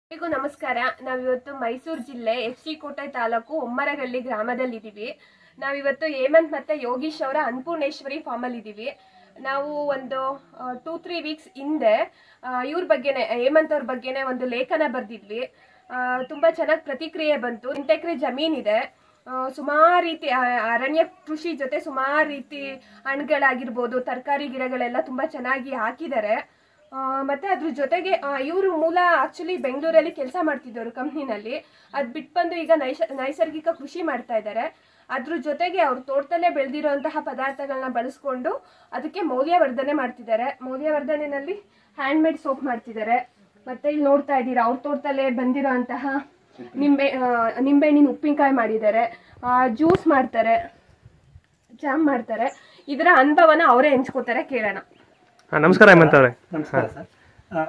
ಎಲ್ರಿಗೂ ನಮಸ್ಕಾರ ನಾವಿವತ್ತು ಮೈಸೂರು ಜಿಲ್ಲೆ ಎಚ್ ಡಿ ಕೋಟೆ ತಾಲೂಕು ಒಮ್ಮರಗಳ್ಳಿ ಗ್ರಾಮದಲ್ಲಿದ್ದೀವಿ ನಾವಿವತ್ತು ಹೇಮಂತ್ ಮತ್ತೆ ಯೋಗೀಶ್ ಅವರ ಅನ್ನಪೂರ್ಣೇಶ್ವರಿ ಫಾರ್ಮಲ್ಲಿ ಇದ್ದೀವಿ ನಾವು ಒಂದು ಟೂ ತ್ರೀ ವೀಕ್ಸ್ ಹಿಂದೆ ಇವ್ರ ಬಗ್ಗೆನೆ ಹೇಮಂತ್ ಅವ್ರ ಬಗ್ಗೆನೆ ಒಂದು ಲೇಖನ ಬರೆದಿದ್ವಿ ತುಂಬಾ ಚೆನ್ನಾಗಿ ಪ್ರತಿಕ್ರಿಯೆ ಬಂತು ಎಂಟು ಎಕರೆ ಜಮೀನಿದೆ ಸುಮಾರು ರೀತಿ ಆ, ಅರಣ್ಯ ಕೃಷಿ ಜೊತೆ ಸುಮಾರು ರೀತಿ ಹಣ್ಣುಗಳಾಗಿರ್ಬೋದು ತರಕಾರಿ ಗಿಡಗಳೆಲ್ಲ ತುಂಬಾ ಚೆನ್ನಾಗಿ ಹಾಕಿದ್ದಾರೆ ಆ, ಮತ್ತೆ ಅದ್ರ ಜೊತೆಗೆ ಇವರು ಮೂಲ ಆಕ್ಚುಲಿ ಬೆಂಗಳೂರಲ್ಲಿ ಕೆಲಸ ಮಾಡ್ತಿದ್ದವರು ಕಂಪ್ನಿನಲ್ಲಿ ಅದ್ ಬಿಟ್ಟು ಬಂದು ಈಗ ನೈಸ ನೈಸರ್ಗಿಕ ಕೃಷಿ ಮಾಡ್ತಾ ಇದ್ದಾರೆ ಅದ್ರ ಜೊತೆಗೆ ಅವ್ರ ತೋಟದಲ್ಲೇ ಬೆಳೆದಿರುವಂತಹ ಪದಾರ್ಥಗಳನ್ನ ಬಳಸ್ಕೊಂಡು ಅದಕ್ಕೆ ಮೌಲ್ಯವರ್ಧನೆ ಮಾಡ್ತಿದ್ದಾರೆ ಮೌಲ್ಯವರ್ಧನೆನಲ್ಲಿ ಹ್ಯಾಂಡ್ ಮೇಡ್ ಸೋಪ್ ಮಾಡ್ತಿದ್ದಾರೆ ಮತ್ತೆ ಇಲ್ಲಿ ನೋಡ್ತಾ ಇದ್ದೀರಾ ಅವ್ರ ತೋಟದಲ್ಲೇ ಬಂದಿರೋಂತಹ ನಿಂಬೆ ಆ, ನಿಂಬೆಹಣ್ಣಿನ ಉಪ್ಪಿನಕಾಯಿ ಮಾಡಿದ್ದಾರೆ ಜ್ಯೂಸ್ ಮಾಡ್ತಾರೆ ಜಾಮ್ ಮಾಡ್ತಾರೆ ಇದರ ಅನುಭವನ ಅವರೇ ಹಂಚ್ಕೋತಾರೆ ಕೇಳೋಣ ಹಾ, ನಮಸ್ಕಾರ ಹೇಮಂತ್ ಅವರೇ ನಮಸ್ಕಾರ ಸರ್ ಆ,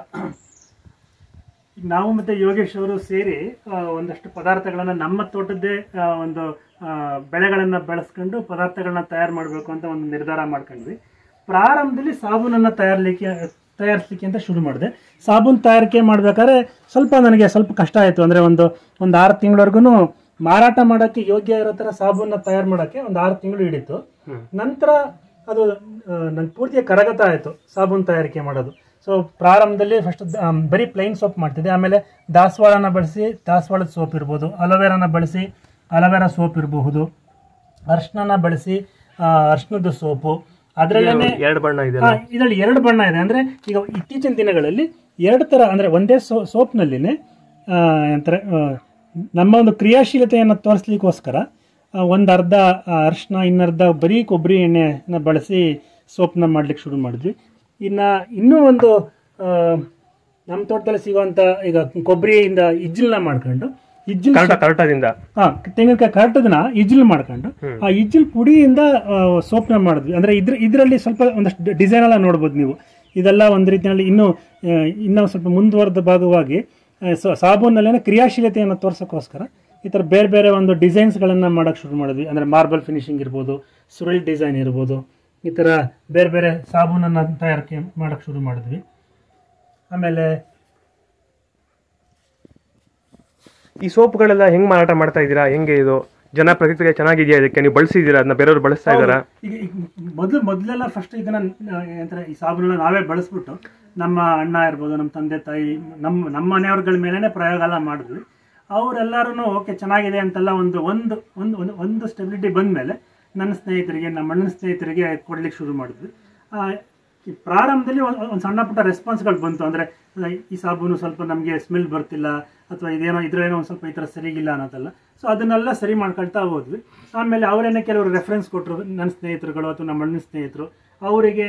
ಈಗ ನಾವು ಮತ್ತೆ ಯೋಗೇಶ್ ಅವರು ಸೇರಿ ಆ, ಒಂದಷ್ಟು ಪದಾರ್ಥಗಳನ್ನ ನಮ್ಮ ತೋಟದ್ದೇ ಆ, ಒಂದು ಆ, ಬೆಳೆಗಳನ್ನ ಬೆಳೆಸ್ಕೊಂಡು ಪದಾರ್ಥಗಳನ್ನ ತಯಾರು ಮಾಡಬೇಕು ಅಂತ ಒಂದು ನಿರ್ಧಾರ ಮಾಡ್ಕೊಂಡ್ವಿ ಪ್ರಾರಂಭದಲ್ಲಿ ಸಾಬೂನನ್ನ ತಯಾರ್ಲಿಕ್ಕೆ ತಯಾರಿಸ್ಲಿಕ್ಕೆ ಅಂತ ಶುರು ಮಾಡಿದೆ ಸಾಬೂನ್ ತಯಾರಿಕೆ ಮಾಡ್ಬೇಕಾದ್ರೆ ಸ್ವಲ್ಪ ನನಗೆ ಸ್ವಲ್ಪ ಕಷ್ಟ ಆಯಿತು ಅಂದರೆ ಒಂದು ಒಂದು ಆರು ತಿಂಗಳವರೆಗೂ ಮಾರಾಟ ಮಾಡೋಕ್ಕೆ ಯೋಗ್ಯ ಇರೋ ಥರ ಸಾಬೂನ ತಯಾರು ಮಾಡೋಕ್ಕೆ ಒಂದು ಆರು ತಿಂಗಳು ಹಿಡಿತು ನಂತರ ಅದು ನಂಗೆ ಪೂರ್ತಿ ಕರಗತ ಆಯಿತು ಸಾಬೂನು ತಯಾರಿಕೆ ಮಾಡೋದು ಸೊ ಪ್ರಾರಂಭದಲ್ಲಿ ಫಸ್ಟ್ ಬರೀ ಪ್ಲೈನ್ ಸೋಪ್ ಮಾಡ್ತಿದ್ದೆ ಆಮೇಲೆ ದಾಸವಾಳನ ಬಳಸಿ ದಾಸವಾಳದ ಸೋಪ್ ಇರ್ಬೋದು ಅಲೋವೆರಾನ ಬಳಸಿ ಅಲೋವೆರಾ ಸೋಪ್ ಇರಬಹುದು ಅರ್ಶಿನ ಬಳಸಿ ಅರ್ಶಿನದ ಸೋಪು ಅದರಲ್ಲೇ ಎರಡು ಬಣ್ಣ ಇದೆ ಇದರಲ್ಲಿ ಎರಡು ಬಣ್ಣ ಇದೆ ಅಂದರೆ ಈಗ ಇತ್ತೀಚಿನ ದಿನಗಳಲ್ಲಿ ಎರಡು ಥರ ಅಂದರೆ ಒಂದೇ ಸೋ ಸೋಪ್ನಲ್ಲಿನೇ ಅಂತಾರೆ ಆ, ನಮ್ಮ ಒಂದು ಕ್ರಿಯಾಶೀಲತೆಯನ್ನು ತೋರಿಸ್ಲಿಕ್ಕೋಸ್ಕರ ಒಂದು ಅರ್ಧ ಅರಿಶಿನ ಇನ್ನರ್ಧ ಬರೀ ಕೊಬ್ಬರಿ ಎಣ್ಣೆನ ಬಳಸಿ ಸೋಪ್ನ ಮಾಡ್ಲಿಕ್ಕೆ ಶುರು ಮಾಡಿದ್ವಿ ಇನ್ನು ಇನ್ನೂ ಒಂದು ಆ, ನಮ್ಮ ತೋಟದಲ್ಲಿ ಸಿಗುವಂಥ ಈಗ ಕೊಬ್ಬರಿಯಿಂದ ಇಜ್ಜಲ್ನ ಮಾಡ್ಕೊಂಡು ಇಜ್ಜಲ್ ಕರ್ಟ ಕರ್ಟದಿಂದ ಹಾ ತೆಂಗಿನಕಾಯಿ ಕರೆಕ್ಟದನ್ನ ಇಜ್ಜಲ್ ಮಾಡ್ಕೊಂಡು ಆ ಇಜ್ಜಲ್ ಪುಡಿಯಿಂದ ಸೋಪ್ನ ಮಾಡಿದ್ವಿ ಅಂದ್ರೆ ಇದ್ರ ಇದರಲ್ಲಿ ಸ್ವಲ್ಪ ಒಂದಷ್ಟು ಡಿಸೈನ್ ಎಲ್ಲ ನೋಡ್ಬೋದು ನೀವು ಇದೆಲ್ಲ ಒಂದು ರೀತಿಯಲ್ಲಿ ಇನ್ನೂ ಆ, ಇನ್ನೂ ಸ್ವಲ್ಪ ಮುಂದುವರೆದ ಭಾಗವಾಗಿ ಆ, ಸ- ಸಾಬೂನಲ್ಲೇನೆ ಕ್ರಿಯಾಶೀಲತೆಯನ್ನು ತೋರ್ಸೋಕ್ಕೋಸ್ಕರ ಈ ಥರ ಬೇರೆ ಬೇರೆ ಒಂದು ಡಿಸೈನ್ಸ್ಗಳನ್ನು ಮಾಡೋಕ್ಕೆ ಶುರು ಮಾಡಿದ್ವಿ ಅಂದರೆ ಮಾರ್ಬಲ್ ಫಿನಿಶಿಂಗ್ ಇರ್ಬೋದು ಸುರಳ್ ಡಿಸೈನ್ ಇರ್ಬೋದು ಈ ಥರ ಬೇರೆ ಬೇರೆ ಸಾಬೂನನ್ನು ತಯಾರಿಕೆ ಮಾಡೋಕ್ಕೆ ಶುರು ಮಾಡಿದ್ವಿ ಆಮೇಲೆ ಈ ಸೋಪ್ಗಳೆಲ್ಲ ಹೆಂಗ್ ಮಾರಾಟ ಮಾಡ್ತಾ ಇದ್ದೀರಾ ಹೆಂಗೆ ಇದು ಜನ ಪ್ರತಿಕ್ರಿಯೆ ಚೆನ್ನಾಗಿದೆಯಾ ಇದಕ್ಕೆ ನೀವು ಬಳಸಿದ್ದೀರಾ ಅದನ್ನ ಬೇರೆಯವ್ರು ಬಳಸ್ತಾ ಇದ್ದಾರಾ ಈಗ ಈಗ ಮೊದಲು ಮೊದಲೆಲ್ಲ ಫಸ್ಟ್ ಇದನ್ನ ಆ, ಏನಂತಾರೆ ಈ ಸಾಬೂನನ್ನ ನಾವೇ ಬಳಸ್ಬಿಟ್ಟು ನಮ್ಮ ಅಣ್ಣ ಇರ್ಬೋದು ನಮ್ಮ ತಂದೆ ತಾಯಿ ನಮ್ಮ ನಮ್ಮ ಮನೆಯವ್ರಗಳ ಮೇಲೇನೆ ಪ್ರಯೋಗ ಎಲ್ಲ ಮಾಡಿದ್ವಿ ಅವರೆಲ್ಲರೂ ಓಕೆ ಚೆನ್ನಾಗಿದೆ ಅಂತೆಲ್ಲ ಒಂದು ಒಂದು ಒಂದು ಒಂದು ಒಂದು ಸ್ಟೆಬಿಲಿಟಿ ಬಂದಮೇಲೆ ನನ್ನ ಸ್ನೇಹಿತರಿಗೆ ನಮ್ಮ ಅಣ್ಣನ ಸ್ನೇಹಿತರಿಗೆ ಕೊಡ್ಲಿಕ್ಕೆ ಶುರು ಮಾಡಿದ್ವಿ ಆ, ಈ ಪ್ರಾರಂಭದಲ್ಲಿ ಒಂದು ಒಂದು ಸಣ್ಣ ಪುಟ್ಟ ರೆಸ್ಪಾನ್ಸ್ಗಳು ಬಂತು ಅಂದರೆ ಈ ಸಾಬೂನು ಸ್ವಲ್ಪ ನಮಗೆ ಸ್ಮೆಲ್ ಬರ್ತಿಲ್ಲ ಅಥವಾ ಇದೇನೋ ಇದ್ರೇನೋ ಒಂದು ಸ್ವಲ್ಪ ಈ ಥರ ಸರಿಗಿಲ್ಲ ಅನ್ನೋದಲ್ಲ ಸೊ ಅದನ್ನೆಲ್ಲ ಸರಿ ಮಾಡ್ಕೊಳ್ತಾ ಹೋದ್ವಿ ಆಮೇಲೆ ಅವರೇನೆ ಕೆಲವರು ರೆಫರೆನ್ಸ್ ಕೊಟ್ಟರು ನನ್ನ ಸ್ನೇಹಿತರುಗಳು ಅಥವಾ ನಮ್ಮ ಅಣ್ಣನ ಸ್ನೇಹಿತರು ಅವರಿಗೆ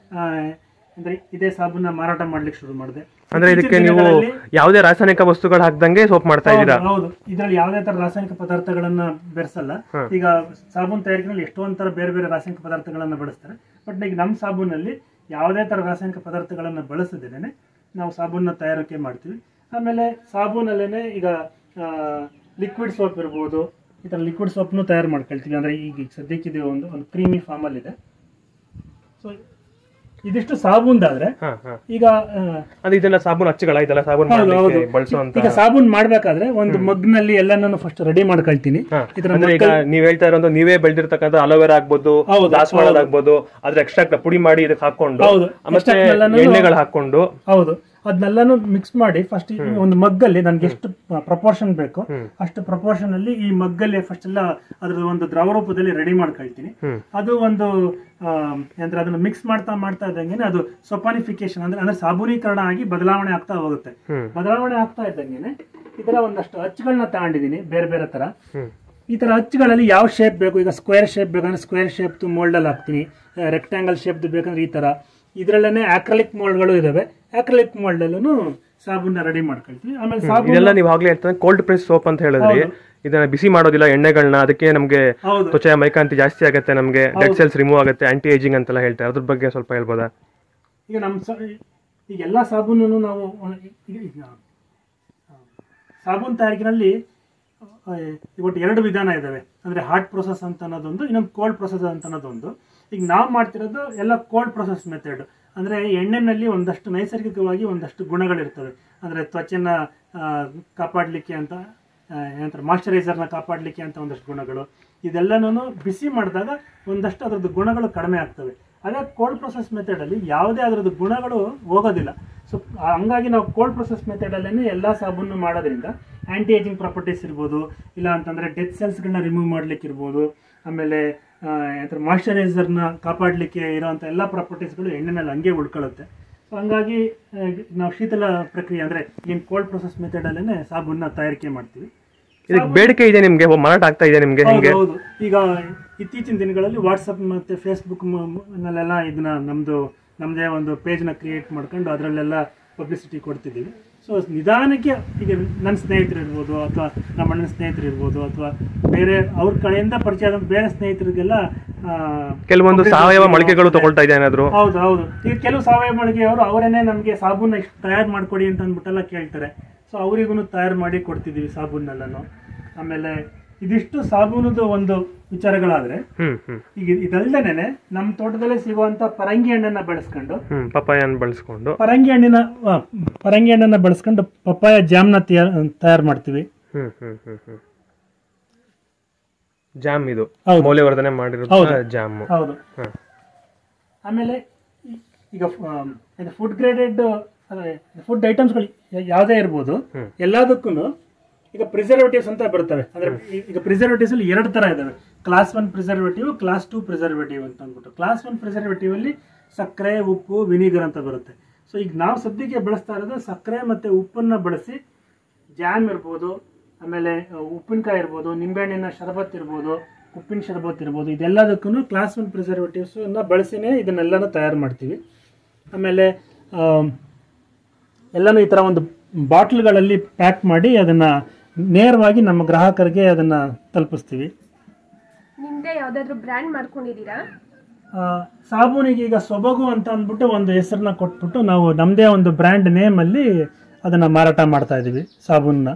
ಅಂದರೆ ಇದೇ ಸಾಬೂನ ಮಾರಾಟ ಮಾಡ್ಲಿಕ್ಕೆ ಶುರು ಮಾಡಿದೆ ಅಂದ್ರೆ ಇದಕ್ಕೆ ನೀವು ಯಾವುದೇ ರಾಸಾಯನಿಕ ವಸ್ತುಗಳು ಹಾಕ್ದಂಗೆ ಸೋಪ್ ಮಾಡ್ತಾ ಇದ್ದೀರಾ ಹೌದು ಇದರಲ್ಲಿ ಯಾವುದೇ ತರ ರಾಸಾಯನಿಕ ಪದಾರ್ಥಗಳನ್ನ ಬೆರೆಸಲ್ಲ ಈಗ ಸಾಬೂನ್ ತಯಾರಿಕೆಯಲ್ಲಿ ಎಷ್ಟೊಂದ್ ತರ ಬೇರೆ ಬೇರೆ ರಾಸಾಯನಿಕ ಪದಾರ್ಥಗಳನ್ನ ಬಳಸ್ತಾರೆ ಬಟ್ ಈಗ ನಮ್ಮ ಸಾಬೂನಲ್ಲಿ ಯಾವುದೇ ತರ ರಾಸಾಯನಿಕ ಪದಾರ್ಥಗಳನ್ನ ಬಳಸದೇನೆ ನಾವು ಸಾಬೂನ ತಯಾರಿಕೆ ಮಾಡ್ತೀವಿ ಆಮೇಲೆ ಸಾಬೂನಲ್ಲೇನೆ ಈಗ ಲಿಕ್ವಿಡ್ ಸೋಪ್ ಇರ್ಬೋದು ಈ ಥರ ಲಿಕ್ವಿಡ್ ಸೋಪ್ನು ತಯಾರು ಮಾಡ್ಕೊಳ್ತೀವಿ ಅಂದ್ರೆ ಈಗ ಈಗ ಸದ್ಯಕ್ಕೆ ಇದು ಒಂದು ಒಂದು ಕ್ರೀಮಿ ಫಾರ್ಮಲ್ಲಿ ಇದೆ ಸೊ ಇದಿಷ್ಟು ಸಾಬೂನ್ದಾದ್ರೆ ಹಾ ಹಾ ಈಗ ಆ, ಅದು ಇದೆಲ್ಲ ಸಾಬೂನ್ ಹಚ್ಚುಗಳ ಇದೆಲ್ಲ ಸಾಬೂನ್ ಹೌದು, ಹೌದು. ಮಾಡ್ಲಿಕ್ಕೆ ಬಳಸುವಂತ ಈಗ ಸಾಬೂನ್ ಮಾಡ್ಬೇಕಾದ್ರೆ ಒಂದು ಮಗ್ನಲ್ಲಿ ಎಲ್ಲಾನು ಫಸ್ಟ್ ರೆಡಿ ಮಾಡ್ಕೊಳ್ತೀನಿ ಹಾ. ಈ ತರ ಅಂದ್ರೆ ಈಗ ನೀವ್ ಹೇಳ್ತಾ ಇರೋದು ನೀವೇ ಬೆಳೆದಿರ್ತಕ್ಕಂಥ ಅಲೋವೆರಾ ಆಗ್ಬೋದು ಹೌದು, ದಾಸವಾಳ ಆಗ್ಬೋದು ಅದ್ರ ಎಕ್ಸ್ಟ್ರಾಕ್ಟ್ ಪುಡಿ ಮಾಡಿ ಇದಕ್ಕೆ ಹಾಕೊಂಡು ಹೌದು. ಮತ್ತೆ extract ಎಲ್ಲಾನು- ಎಣ್ಣೆಗಳು ಹಾಕೊಂಡು ಹೌದು ಅದನ್ನೆಲ್ಲಾನು ಮಿಕ್ಸ್ ಮಾಡಿ ಫಸ್ಟ್ ಒಂದು ಮಗ್ಗಲ್ಲಿ ನನ್ಗೆ ಎಷ್ಟು ಪ್ರಪೋರ್ಷನ್ ಬೇಕು ಅಷ್ಟು ಪ್ರಪೋರ್ಷನ್ ಅಲ್ಲಿ ಈ ಮಗ್ಗಲ್ಲಿ ಫಸ್ಟ್ ಎಲ್ಲ ಅದ್ರ ಒಂದು ದ್ರವ ರೂಪದಲ್ಲಿ ರೆಡಿ ಮಾಡ್ಕೊಳ್ತೀನಿ ಅದು ಒಂದು ಆ, ಅಂದ್ರೆ ಅದನ್ನ ಮಿಕ್ಸ್ ಮಾಡ್ತಾ ಮಾಡ್ತಾ ಇದ್ದಂಗೆ ಅದು ಸೊಪಾನಿಫಿಕೇಶನ್ ಅಂದ್ರೆ ಅಂದ್ರೆ ಸಾಬೂನೀಕರಣ ಆಗಿ ಬದಲಾವಣೆ ಆಗ್ತಾ ಹೋಗುತ್ತೆ ಬದಲಾವಣೆ ಆಗ್ತಾ ಇದ್ದಂಗೆನೆ ಇದರ ಒಂದಷ್ಟು ಅಚ್ಚುಗಳನ್ನ ತಗೊಂಡಿದ್ದೀನಿ ಬೇರೆ ಬೇರೆ ತರ ಈ ತರ ಅಚ್ಚುಗಳಲ್ಲಿ ಯಾವ ಶೇಪ್ ಬೇಕು ಈಗ ಸ್ಕ್ವೇರ್ ಶೇಪ್ ಬೇಕಂದ್ರೆ ಸ್ಕ್ವೇರ್ ಶೇಪ್ ಮೋಲ್ಡಲ್ಲಿ ಹಾಕ್ತೀನಿ ರೆಕ್ಟ್ಯಾಂಗಲ್ ಶೇಪ್ ಬೇಕಂದ್ರೆ ಈ ತರ ಇದರಲ್ಲೇನೆ ಆಕ್ರಲಿಕ್ ಮೋಲ್ಡ್ಗಳು ಇದಾವೆ ಆಕ್ರಲಿಕ್ ಮೋಲ್ಡಲ್ಲೂ ಸಾಬೂನ ರೆಡಿ ಮಾಡ್ಕೊಳ್ತೀವಿ ಆಮೇಲೆ ಸಾಬೂನು ಇದೆಲ್ಲ ನೀವು ಆಗ್ಲೇ ಹೇಳ್ತಾರೆ ಕೋಲ್ಡ್ ಪ್ರೆಸ್ ಸೋಪ್ ಅಂತ ಹೇಳಿದ್ರಿ ಇದನ್ನ ಬಿಸಿ ಮಾಡೋದಿಲ್ಲ ಎಣ್ಣೆಗಳನ್ನ ಅದಕ್ಕೆ ನಮ್ಗೆ ಹೌದು. ತ್ವಚೆಯ ಮೈಕಾಂತಿ ಜಾಸ್ತಿ ಆಗುತ್ತೆ ನಮ್ಗೆ ಡೆಡ್ ಸೆಲ್ಸ್ ರಿಮೂವ್ ಆಗುತ್ತೆ ಆಂಟಿ ಏಜಿಂಗ್ ಅಂತೆಲ್ಲ ಹೇಳ್ತಾರೆ ಅದ್ರ ಬಗ್ಗೆ ಸ್ವಲ್ಪ ಹೇಳ್ಬೋದಾ ಈಗ ನಮ್ಮ ಸ ಈಗ ಎಲ್ಲ ಸಾಬೂನನ್ನು ನಾವು ಒಣ- ಈಗ ಈಗ ಆ, ಸಾಬೂನ್ ತಯಾರಿಕೆನಲ್ಲಿ ಆ, ಇವತ್ತು ಎರಡು ವಿಧಾನ ಇದಾವೆ ಅಂದ್ರೆ ಹಾಟ್ ಪ್ರೊಸೆಸ್ ಅಂತ ಅನ್ನೋದೊಂದು ಇನ್ನೊಂದು ಕೋಲ್ಡ್ ಪ್ರೊಸೆಸ್ ಅಂತ ಅನ್ನೋದೊಂದು ಈಗ ನಾವು ಮಾಡ್ತಿರೋದು ಎಲ್ಲ ಕೋಲ್ಡ್ ಪ್ರೊಸೆಸ್ ಮೆಥಡ್ ಅಂದ್ರೆ ಎಣ್ಣೆನಲ್ಲಿ ಒಂದಷ್ಟು ನೈಸರ್ಗಿಕವಾಗಿ ಒಂದಷ್ಟು ಗುಣಗಳಿರ್ತವೆ ಅಂದರೆ ತ್ವಚೆನ ಆ, ಕಾಪಾಡಲಿಕ್ಕೆ ಅಂತ ಆ, ಏನಂತಾರೆ ಮಾಯ್ಶ್ಚರೈಸರ್ನ ಕಾಪಾಡಲಿಕ್ಕೆ ಅಂತ ಒಂದಷ್ಟು ಗುಣಗಳು ಇದೆಲ್ಲನೂ ಬಿಸಿ ಮಾಡಿದಾಗ ಒಂದಷ್ಟು ಅದರದ್ದು ಗುಣಗಳು ಕಡಿಮೆ ಆಗ್ತವೆ ಅದೇ ಕೋಲ್ಡ್ ಪ್ರೊಸೆಸ್ ಮೆಥಡಲ್ಲಿ ಯಾವುದೇ ಅದರದ್ದು ಗುಣಗಳು ಹೋಗೋದಿಲ್ಲ ಸೊ ಹಂಗಾಗಿ ನಾವು ಕೋಲ್ಡ್ ಪ್ರೊಸೆಸ್ ಮೆಥಡಲ್ಲೇ ಎಲ್ಲ ಸಾಬೂನು ಮಾಡೋದ್ರಿಂದ ಆ್ಯಂಟಿ ಏಜಿಂಗ್ ಪ್ರಾಪರ್ಟೀಸ್ ಇರ್ಬೋದು ಇಲ್ಲ ಅಂತಂದರೆ ಡೆತ್ ಸೆಲ್ಸ್ಗಳನ್ನ ರಿಮೂವ್ ಮಾಡ್ಲಿಕ್ಕೆ ಇರ್ಬೋದು ಆಮೇಲೆ ಏನಂತಾರೆ ಮಾಯ್ಶ್ಚರೈಸರ್ನ ಕಾಪಾಡಲಿಕ್ಕೆ ಇರೋವಂಥ ಎಲ್ಲ ಪ್ರಾಪರ್ಟೀಸ್ಗಳು ಎಣ್ಣೆನಲ್ಲಿ ಹಂಗೆ ಉಳ್ಕೊಳ್ಳುತ್ತೆ ಸೊ ಹಂಗಾಗಿ ಆ, ನಾವು ಶೀತಲ ಪ್ರಕ್ರಿಯೆ ಅಂದರೆ ಏನು ಕೋಲ್ಡ್ ಪ್ರೊಸೆಸ್ ಮೆಥಡಲ್ಲೇ ಸಾಬೂನ ತಯಾರಿಕೆ ಮಾಡ್ತೀವಿ ಇದಕ್ಕೆ ಬೇಡಿಕೆ ಇದೆ ನಿಮ್ಗೆ ಒಬ್ಬ ಮಾರಾಟ ಆಗ್ತಾ ಇದೆ ನಿಮ್ಗೆ ಹೌದು ಹೆಂಗೆ ಹೌದು ಈಗ ಇತ್ತೀಚಿನ ದಿನಗಳಲ್ಲಿ ವಾಟ್ಸಪ್ ಮತ್ತೆ ಫೇಸ್ಬುಕ್ ನಲ್ಲೆಲ್ಲ ಇದನ್ನ ನಮ್ದು ನಮ್ಮದೇ ಒಂದು ಪೇಜ್ನ ಕ್ರಿಯೇಟ್ ಮಾಡ್ಕೊಂಡು ಅದರಲ್ಲೆಲ್ಲ ಪಬ್ಲಿಸಿಟಿ ಕೊಡ್ತಿದ್ದೀವಿ ಸೊ ನಿಧಾನಕ್ಕೆ ಈಗ ನನ್ನ ಸ್ನೇಹಿತರು ಇರ್ಬೋದು ಅಥವಾ ನಮ್ಮ ಅಣ್ಣನ ಸ್ನೇಹಿತರು ಇರ್ಬೋದು ಅಥವಾ ಬೇರೆ ಅವ್ರ ಕಡೆಯಿಂದ ಪರಿಚಯ ಆದ ಬೇರೆ ಸ್ನೇಹಿತರಿಗೆಲ್ಲ ಆ, ಕೆಲವೊಂದು publicity ಸಾವಯವ ಕೊಡ್ತಾರೆ. ಮೊಳಕೆಗಳು ತಗೊಳ್ತಾ ಇದೆ ಏನಾದ್ರು ಹೌದು ಹೌದು ಈಗ ಕೆಲವು ಸಾವಯವ ಮಳಿಗೆಯವರು ಅವರೇನೆ ನಮಗೆ ಸಾಬೂನ ಇಷ್ಟು ತಯಾರು ಮಾಡ್ಕೊಡಿ ಅಂತ ಅಂದ್ಬಿಟ್ಟೆಲ್ಲ ಕೇಳ್ತಾರೆ ಸೊ ಅವರಿಗೂ ತಯಾರು ಮಾಡಿ ಕೊಡ್ತಿದ್ದೀವಿ ಸಾಬೂನೆಲ್ಲನು ಆಮೇಲೆ ಇದಿಷ್ಟು ಸಾಬೂನದು ಒಂದು ವಿಚಾರಗಳಾದ್ರೆ ಹ್ಮ್ ಹ್ಮ್ ಈಗ ಇದಲ್ದೇನೆ ನಮ್ಮ ತೋಟದಲ್ಲೇ ಸಿಗುವಂತ ಪರಂಗಿ ಹಣ್ಣನ್ನ ಬೆಳೆಸ್ಕೊಂಡು ಹ್ಮ್ ಪಪ್ಪಾಯನ್ ಬಳಸ್ಕೊಂಡು ಪರಂಗಿ ಹಣ್ಣಿನ ಆ, ಪರಂಗಿ ಹಣ್ಣನ್ನ ಬೆಳೆಸ್ಕೊಂಡು ಪಪ್ಪಾಯ ಜಾಮ್ನ ತಯಾರು ಮಾಡ್ತೀವಿ ಹ್ಮ್ ಹ್ಮ್ ಹ್ಮ್ ಹ್ಮ್ ಜಾಮ್ ಇದು ಹೌದು. ಮೌಲ್ಯವರ್ಧನೆ ಮಾಡಿರೋ ಜಾಮ್ ಹೌದು ಹ್ಮ್ ಆಮೇಲೆ ಈ- ಈಗ ಫುಡ್ ಗ್ರೇಡೆಡ್ ಫುಡ್ ಐಟಮ್ಸ್ಗಳು ಯಾವುದೇ ಇರ್ಬೋದು ಹ್ಮ್. ಎಲ್ಲದಕ್ಕೂ ಈಗ ಪ್ರಿಸರ್ವೇಟಿವ್ಸ್ ಅಂತ ಬರ್ತವೆ ಅಂದ್ರೆ ಈ- ಈಗ ಪ್ರಿಸರ್ವೇಟಿವ್ಸ್ ಅಲ್ಲಿ ಎರಡು ತರ ಇದಾವೆ class one preservative class two preservative ಅಂತ ಅಂದ್ಬಿಟ್ಟು ಕ್ಲಾಸ್ ಒನ್ ಪ್ರಿಸರ್ವೇಟಿವ್ ಅಲ್ಲಿ ಸಕ್ಕರೆ ಉಪ್ಪು ವಿನಿಗರ್ ಅಂತ ಬರುತ್ತೆ ಸೊ ಈಗ ನಾವು ಸದ್ಯಕ್ಕೆ ಬಳಸ್ತಾ ಇರೋದು ಸಕ್ಕರೆ ಮತ್ತೆ ಉಪ್ಪನ್ನ ಬಳಸಿ ಜಾಮ್ ಇರ್ಬೋದು ಆಮೇಲೆ ಅಹ್, ಉಪ್ಪಿನಕಾಯಿ ಇರ್ಬೋದು ನಿಂಬೆಹಣ್ಣಿನ ಶರಬತ್ ಇರ್ಬೋದು ಉಪ್ಪಿನ ಶರಬತ್ ಇರ್ಬೋದು ಇದೆಲ್ಲದಕ್ಕೂ ಕ್ಲಾಸ್ ಒನ್ ಪ್ರಿಸರ್ವೇಟಿವ್ಸ್ ಬಳಸಿನೇ ಇದನ್ನೆಲ್ಲನೂ ತಯಾರು ಮಾಡ್ತೀವಿ ಆಮೇಲೆ ಆಮ್, ಎಲ್ಲನೂ ಈ ಥರ ಒಂದು ಬಾಟ್ಲ್ಗಳಲ್ಲಿ ಪ್ಯಾಕ್ ಮಾಡಿ ಅದನ್ನು ನೇರವಾಗಿ ನಮ್ಮ ಗ್ರಾಹಕರಿಗೆ ಅದನ್ನು ತಲುಪಿಸ್ತೀವಿ ನಿಮ್ದೇ ಯಾವ್ದಾದ್ರು ಬ್ರ್ಯಾಂಡ್ ಮಾಡ್ಕೊಂಡಿದ್ದೀರಾ ಆ, ಸಾಬೂನಿಗೆ ಈಗ ಸೊಬಗು ಅಂತ ಅಂದ್ಬಿಟ್ಟು ಒಂದು ಹೆಸರನ್ನ ಕೊಟ್ಬಿಟ್ಟು ನಾವು ನಮ್ಮದೇ ಒಂದು ಬ್ರ್ಯಾಂಡ್ ನೇಮಲ್ಲಿ ಅದನ್ನು ಮಾರಾಟ ಮಾಡ್ತಾ ಇದ್ದೀವಿ ಸಾಬೂನನ್ನ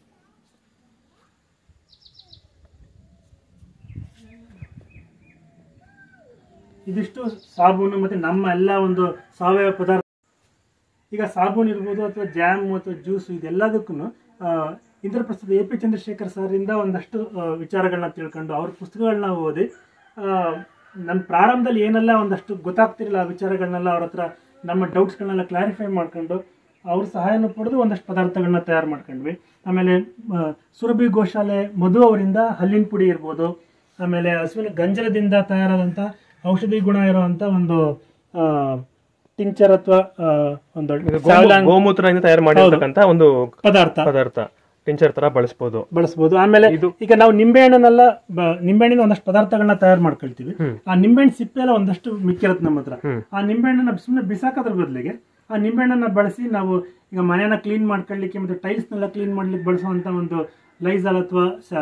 ಇದಿಷ್ಟು ಸಾಬೂನು ಮತ್ತು ನಮ್ಮ ಎಲ್ಲ ಒಂದು ಸಾವಯವ ಪದಾರ್ಥ ಈಗ ಸಾಬೂನು ಇರ್ಬೋದು ಅಥವಾ ಜಾಮ್ ಅಥವಾ ಜ್ಯೂಸ್ ಇದೆಲ್ಲದಕ್ಕೂ ಇಂದ್ರಪ್ರಸ್ಥದ ಎ ಪಿ ಚಂದ್ರಶೇಖರ್ ಸರಿಂದ ಒಂದಷ್ಟು ಆ, ವಿಚಾರಗಳನ್ನ ತಿಳ್ಕೊಂಡು ಅವ್ರ ಪುಸ್ತಕಗಳನ್ನ ಓದಿ ನನ್ನ ಪ್ರಾರಂಭದಲ್ಲಿ ಏನೆಲ್ಲ ಒಂದಷ್ಟು ಗೊತ್ತಾಗ್ತಿರಲಿಲ್ಲ ಆ ವಿಚಾರಗಳನ್ನೆಲ್ಲ ಅವ್ರ ಹತ್ರ ನಮ್ಮ ಡೌಟ್ಸ್ಗಳನ್ನೆಲ್ಲ ಕ್ಲಾರಿಫೈ ಮಾಡ್ಕೊಂಡು ಅವ್ರ ಸಹಾಯನ ಪಡೆದು ಒಂದಷ್ಟು ಪದಾರ್ಥಗಳನ್ನ ತಯಾರು ಮಾಡ್ಕೊಂಡ್ವಿ ಆಮೇಲೆ ಆ, ಸುರಭಿ ಗೋಶಾಲೆ ಮಧು ಅವರಿಂದ ಹಲ್ಲಿನ ಪುಡಿ ಇರ್ಬೋದು ಆಮೇಲೆ ಹಸುವಿನ ಗಂಜಲದಿಂದ ತಯಾರಾದಂಥ ಔಷಧಿ ಗುಣ ಇರುವಂಥ ಒಂದು ಟಿಂಚರ್ ಅಥವಾ ಒಂದು ಸ್ಯಾವ್ಲಾಂಗ್ ಗೋಮೂತ್ರದಿಂದ ತಯಾರು ಮಾಡಿರ್ತಕ್ಕಂತ ಒಂದು ಪದಾರ್ಥ ಪದಾರ್ಥ ಟಿಂಚರ್ ತರ ಬಳಸ್ಬೋದು ಬಳಸ್ಬೋದು ಆಮೇಲೆ ಇದು- ಈಗ ನಾವು ನಿಂಬೆಹಣ್ಣನ್ನೆಲ್ಲ ಬ- ನಿಂಬೆಹಣ್ಣಿನ ಒಂದಷ್ಟು ಪದಾರ್ಥಗಳನ್ನ ತಯಾರು ಮಾಡ್ಕೊಳ್ತೀವಿ ಹ್ಮ್. ಆ ನಿಂಬೆಹಣ್ಣು ಸಿಪ್ಪೆ ಎಲ್ಲ ಒಂದಷ್ಟು ಮಿಕ್ಕಿರುತ್ತೆ ನಮ್ಮ ಹತ್ರ ಹ್ಮ್. ಆ ನಿಂಬೆಹಣ್ಣನ್ನ ಸುಮ್ಮನೆ ಬಿಸಾಕೋದ್ರ ಬದಲಿಗೆ ಆ ನಿಂಬೆಹಣ್ಣನ್ನ ಬಳಸಿ ನಾವು ಈಗ ಮನೆಯನ್ನ ಕ್ಲೀನ್ ಮಾಡ್ಕೊಳ್ಳಿಕ್ಕೆ ಮತ್ತೆ ಟೈಲ್ಸ್ನೆಲ್ಲ ಕ್ಲೀನ್ ಮಾಡ್ಲಿಕ್ಕೆ ಬಳಸುವಂತ ಒಂದು ಲೈಸಲ್ ಅಥವಾ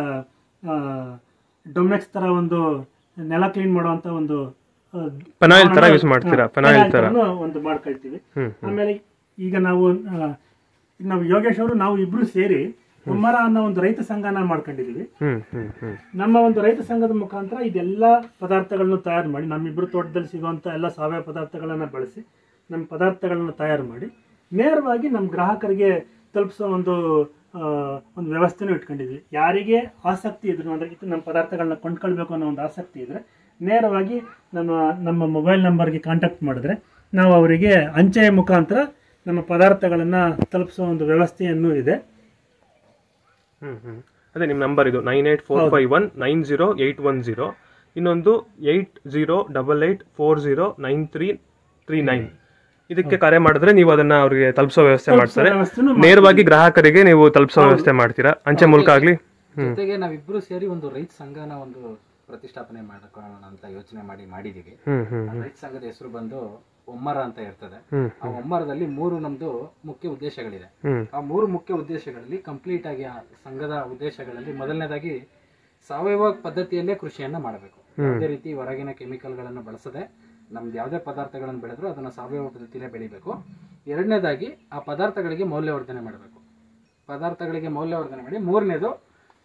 ಡೊಮೆಕ್ಸ್ ತರ ಒಂದು ನೆಲ ಕ್ಲೀನ್ ಮಾಡುವಂತ ಒಂದು ಆ, ಪೆನಾಯಿಲ್ ತರ ಯೂಸ್ ಹಾ, ಮಾಡ್ತೀರಾ ಪೆನಾಯಿಲ್ ಪೆನಾಯಿಲ್ ತರ ಥರನೂ ಒಂದು ಮಾಡ್ಕೊಳ್ತೀವಿ ಹ್ಮ್ ಹ್ಮ್ ಆಮೇಲೆ ಈಗ ನಾವು ಆ, ಈಗ ನಾವು ಯೋಗೇಶ್ ಅವರು ನಾವು ಇಬ್ರು ಸೇರಿ ಕುಮ್ಮರ ಅನ್ನೋ ಒಂದು ರೈತ ಸಂಘನ ಮಾಡ್ಕೊಂಡಿದೀವಿ ಹ್ಮ್ ಹ್ಮ್ ಹ್ಮ್ ನಮ್ಮ ಒಂದು ರೈತ ಸಂಘದ ಮುಖಾಂತರ ಇದೆಲ್ಲ ಪದಾರ್ಥಗಳನ್ನು ತಯಾರು ಮಾಡಿ ನಮ್ಮಿಬ್ರು ತೋಟದಲ್ಲಿ ಸಿಗುವಂತ ಎಲ್ಲ ಸಾವಯವ ಪದಾರ್ಥಗಳನ್ನ ಬಳಸಿ ನಮ್ಮ ಪದಾರ್ಥಗಳನ್ನ ತಯಾರು ಮಾಡಿ ನೇರವಾಗಿ ನಮ್ಮ ಗ್ರಾಹಕರಿಗೆ ತಲುಪಿಸೋ ಒಂದು ಆ, ಒಂದು ವ್ಯವಸ್ಥೆನೂ ಇಟ್ಕೊಂಡಿದ್ವಿ ಯಾರಿಗೆ ಆಸಕ್ತಿ ಇದ್ರು ಅಂದ್ರೆ ಇದು ನಮ್ಮ ಪದಾರ್ಥಗಳನ್ನ ಕೊಂಡ್ಕೊಳ್ಬೇಕು ಅನ್ನೋ ಒಂದು ಆಸಕ್ತಿ ಇದ್ರೆ ನೇರವಾಗಿ ನಮ್ಮ ನಮ್ಮ ಮೊಬೈಲ್ ನಂಬರ್ಗೆ ಕಾಂಟ್ಯಾಕ್ಟ್ ಮಾಡಿದ್ರೆ ನಾವು ಅವರಿಗೆ ಅಂಚೆಯ ಮುಖಾಂತರ ನಮ್ಮ ಪದಾರ್ಥಗಳನ್ನ ತಲುಪಿಸೋ ಒಂದು ವ್ಯವಸ್ಥೆಯನ್ನು ಇದೆ ಹ್ಮ್ ಹ್ಮ್ ಅದೇ ನಿಮ್ಮ ನಂಬರ್ ಇದು nine eight four five one nine zero eight one zero ಇನ್ನೊಂದು eight zero double eight four zero nine three three nine ಇದಕ್ಕೆ ಕರೆ ಮಾಡಿದ್ರೆ ನೀವು ಅದನ್ನ ಅವ್ರಿಗೆ ತಲುಪಿಸೋ ವ್ಯವಸ್ಥೆ ಮಾಡ್ತಾರೆ ವ್ಯವಸ್ಥೆನೂ ನೇರವಾಗಿ ಗ್ರಾಹಕರಿಗೆ ನೀವು ತಲುಪಿಸೋ ವ್ಯವಸ್ಥೆ ಮಾಡ್ತೀರಾ ಅಂಚೆ ಮೂಲಕ ಆಗ್ಲಿ ಹ್ಮ್ ಜೊತೆಗೆ ನಾವಿಬ್ರು ಸೇರಿ ಒಂದು ರೈತ ಸಂಘನ ಒಂದು ಪ್ರತಿಷ್ಠಾಪನೆ ಮಾಡ್ಕೊಳ್ಳೋಣ ಅಂತ ಯೋಚನೆ ಮಾಡಿ ಮಾಡಿದೀವಿ ಹ್ಮ್ ಹ್ಮ್ ಆ ರೈತ ಸಂಘದ ಹೆಸರು ಬಂದು ಒಮ್ಮರ ಅಂತ ಇರ್ತದೆ ಹ್ಮ್ ಆ ಒಮ್ಮರದಲ್ಲಿ ಮೂರು ನಮ್ದು ಮುಖ್ಯ ಉದ್ದೇಶಗಳಿದೆ ಹ್ಮ್ ಆ ಮೂರು ಮುಖ್ಯ ಉದ್ದೇಶಗಳಲ್ಲಿ ಕಂಪ್ಲೀಟ್ ಆಗಿ ಆ ಸಂಘದ ಉದ್ದೇಶಗಳಲ್ಲಿ ಮೊದಲನೇದಾಗಿ ಸಾವಯವ ಪದ್ಧತಿಯಲ್ಲೇ ಕೃಷಿಯನ್ನ ಮಾಡಬೇಕು ಯಾವುದೇ ರೀತಿ ಹೊರಗಿನ ಕೆಮಿಕಲ್ಗಳನ್ನು ಬಳಸದೆ ನಮ್ದು ಯಾವುದೇ ಪದಾರ್ಥಗಳನ್ನು ಬೆಳೆದ್ರು ಅದನ್ನ ಸಾವಯವ ಪದ್ಧತಿಯಲ್ಲೇ ಬೆಳಿಬೇಕು ಎರಡನೇದಾಗಿ ಆ ಪದಾರ್ಥಗಳಿಗೆ ಮೌಲ್ಯವರ್ಧನೆ ಮಾಡಬೇಕು ಪದಾರ್ಥಗಳಿಗೆ ಮೌಲ್ಯವರ್ಧನೆ ಮಾಡಿ ಮೂರನೇದು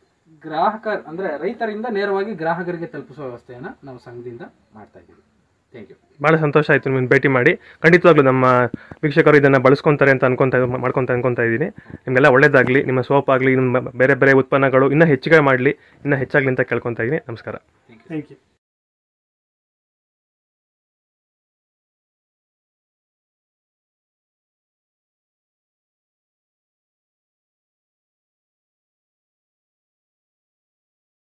ಗ್ರಾಹಕ ಅಂದ್ರೆ ರೈತರಿಂದ ನೇರವಾಗಿ ಗ್ರಾಹಕರಿಗೆ ತಲುಪಿಸುವ ವ್ಯವಸ್ಥೆಯನ್ನ ನಾವು ಸಂಘದಿಂದ ಮಾಡ್ತಾ ಇದ್ದೀವಿ ಥ್ಯಾಂಕ್ ಯು ಭಾಳ ಸಂತೋಷ ಆಯಿತು ನಿಮ್ಮನ್ನು ಭೇಟಿ ಮಾಡಿ ಖಂಡಿತವಾಗ್ಲೂ ನಮ್ಮ ವೀಕ್ಷಕರು ಇದನ್ನು ಬಳಸ್ಕೊತಾರೆ ಅಂತ ಅನ್ಕೊಂತ ಮಾಡ್ಕೊತ ಅನ್ಕೊತಾ ಇದ್ದೀನಿ ನಿಮಗೆಲ್ಲ ಒಳ್ಳೇದಾಗಲಿ ನಿಮ್ಮ ಸೋಪ್ ಆಗಲಿ ನಿಮ್ಮ ಬೇರೆ ಬೇರೆ ಉತ್ಪನ್ನಗಳು ಇನ್ನೂ ಹೆಚ್ಚಿಗೆ ಮಾಡಲಿ ಇನ್ನೂ ಹೆಚ್ಚಾಗಲಿ ಅಂತ ಕೇಳ್ಕೊತಾ ಇದ್ದೀನಿ ನಮಸ್ಕಾರ ಥ್ಯಾಂಕ್ ಯು